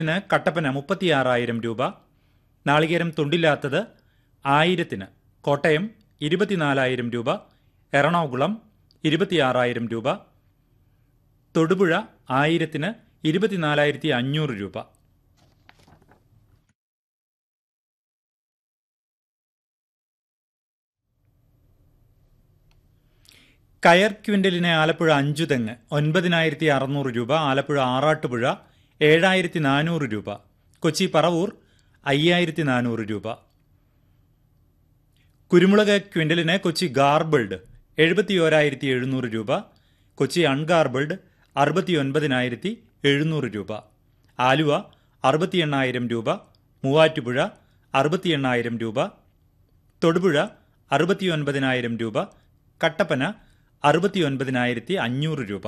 ന് കട്ടപ്പന മുപ്പത്തിയാറായിരം രൂപ നാളികേരം തുണ്ടില്ലാത്തത് ആയിരത്തിന് കോട്ടയം ഇരുപത്തിനാലായിരം രൂപ എറണാകുളം ഇരുപത്തിയാറായിരം രൂപ തൊടുപുഴ ആയിരത്തിന് ഇരുപത്തിനാലായിരത്തി അഞ്ഞൂറ് രൂപ കയർ ക്വിൻ്റലിന് ആലപ്പുഴ അഞ്ചു തെങ്ങ് ഒൻപതിനായിരത്തി അറുന്നൂറ് രൂപ ആലപ്പുഴ ആറാട്ടുപുഴ ഏഴായിരത്തി നാനൂറ് രൂപ കൊച്ചി പറവൂർ അയ്യായിരത്തി നാനൂറ് രൂപ കുരുമുളക് ക്വിൻ്റലിന് കൊച്ചി ഗാർബിൾഡ് എഴുപത്തി ഓരായിരത്തി എഴുന്നൂറ് രൂപ കൊച്ചി അൺഗാർബിൾഡ് അറുപത്തി ഒൻപതിനായിരത്തി എഴുന്നൂറ് രൂപ ആലുവ അറുപത്തി എണ്ണായിരം രൂപ മൂവാറ്റുപുഴ അറുപത്തി എണ്ണായിരം രൂപ തൊടുപുഴ അറുപത്തി ഒൻപതിനായിരം രൂപ കട്ടപ്പന അറുപത്തി ഒൻപതിനായിരത്തി അഞ്ഞൂറ് രൂപ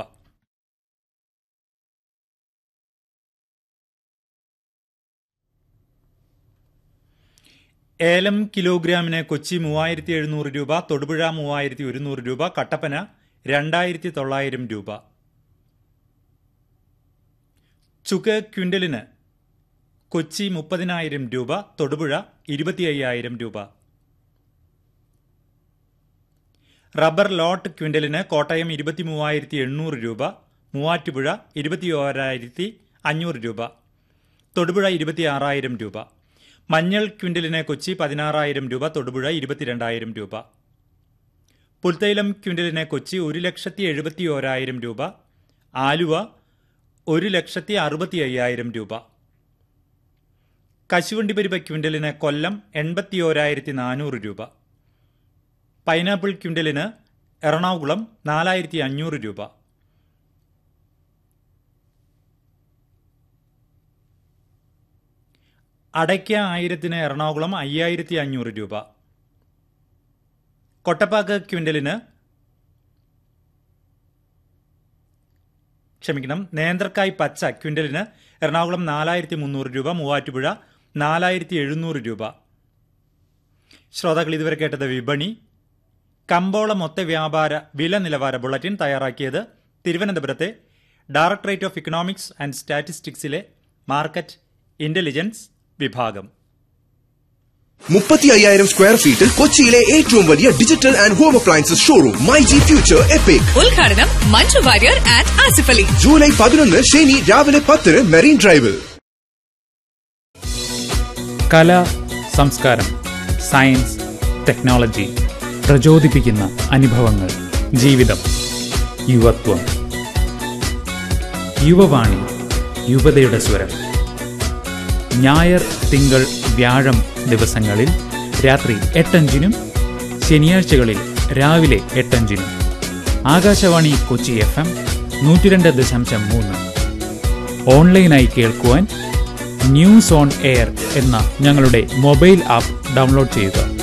ഏലം കിലോഗ്രാമിന് കൊച്ചി മൂവായിരത്തി എഴുന്നൂറ് രൂപ തൊടുപുഴ മൂവായിരത്തി ഒരുന്നൂറ് രൂപ കട്ടപ്പന രണ്ടായിരത്തി തൊള്ളായിരം രൂപ ചുക്ക് ക്വിൻ്റലിന് കൊച്ചി മുപ്പതിനായിരം രൂപ തൊടുപുഴ ഇരുപത്തി അയ്യായിരം രൂപ റബ്ബർ ലോട്ട് ക്വിൻ്റലിന് കോട്ടയം ഇരുപത്തി മൂവായിരത്തി എണ്ണൂറ് രൂപ മൂവാറ്റുപുഴ ഇരുപത്തി ഓരായിരത്തി അഞ്ഞൂറ് രൂപ തൊടുപുഴ ഇരുപത്തി ആറായിരം രൂപ മഞ്ഞൾ ക്വിൻ്റലിന് കൊച്ചി പതിനാറായിരം രൂപ തൊടുപുഴ ഇരുപത്തിരണ്ടായിരം രൂപ പുൽത്തൈലം ക്വിൻ്റലിന് കൊച്ചി ഒരു ലക്ഷത്തി എഴുപത്തി ഓരായിരം രൂപ ആലുവ ഒരു ലക്ഷത്തി അറുപത്തി അയ്യായിരം രൂപ കശുവണ്ടി പരിപ്പ് ക്വിൻ്റലിന് കൊല്ലം എൺപത്തി ഓരായിരത്തി നാനൂറ് രൂപ പൈനാപ്പിൾ ക്വിൻ്റലിന് എറണാകുളം നാലായിരത്തി അഞ്ഞൂറ് രൂപ അടയ്ക്ക ആയിരത്തിന് എറണാകുളം അയ്യായിരത്തി അഞ്ഞൂറ് രൂപ കൊട്ടപ്പാക്ക് ക്വിൻ്റലിന് ക്ഷമിക്കണം നേന്ത്രക്കായ് പച്ച ക്വിൻ്റലിന് എറണാകുളം നാലായിരത്തി മുന്നൂറ് രൂപ മൂവാറ്റുപുഴ നാലായിരത്തി എഴുന്നൂറ് രൂപ ശ്രോതാക്കൾ ഇതുവരെ കേട്ടത് വിപണി കമ്പോള മൊത്ത വ്യാപാര വില നിലവാര ബുള്ളറ്റിൻ തയ്യാറാക്കിയത് തിരുവനന്തപുരത്തെ ഡയറക്ടറേറ്റ് ഓഫ് ഇക്കണോമിക്സ് ആൻഡ് സ്റ്റാറ്റിസ്റ്റിക്സിലെ മാർക്കറ്റ് ഇന്റലിജൻസ് വിഭാഗം മുപ്പത്തി അയ്യായിരം സ്ക്വയർ ഫീറ്റിൽ കൊച്ചിയിലെ ഏറ്റവും വലിയ digital and home appliances showroom my G future epic ഉദ്ഘാടനം മഞ്ജു വാര്യർ ആൻഡ് ആസിഫ് അലി ജൂലൈ പതിനൊന്ന് ശനി രാവിലെ പത്തിന് മെറീൻ ഡ്രൈവിൽ കല സംസ്കാരം സയൻസ് ടെക്നോളജി പ്രചോദിപ്പിക്കുന്ന അനുഭവങ്ങൾ ജീവിതം യുവത്വം യുവവാണി യുവതയുടെ സ്വരം ഞായർ തിങ്കൾ വ്യാഴം ദിവസങ്ങളിൽ രാത്രി എട്ടഞ്ചിനും ശനിയാഴ്ചകളിൽ രാവിലെ എട്ടഞ്ചിനും ആകാശവാണി കൊച്ചി എഫ് എം നൂറ്റിരണ്ട് ദശാംശം മൂന്ന് ഓൺലൈനായി കേൾക്കുവാൻ ന്യൂസ് ഓൺ എയർ എന്ന ഞങ്ങളുടെ മൊബൈൽ ആപ്പ് ഡൗൺലോഡ് ചെയ്യുക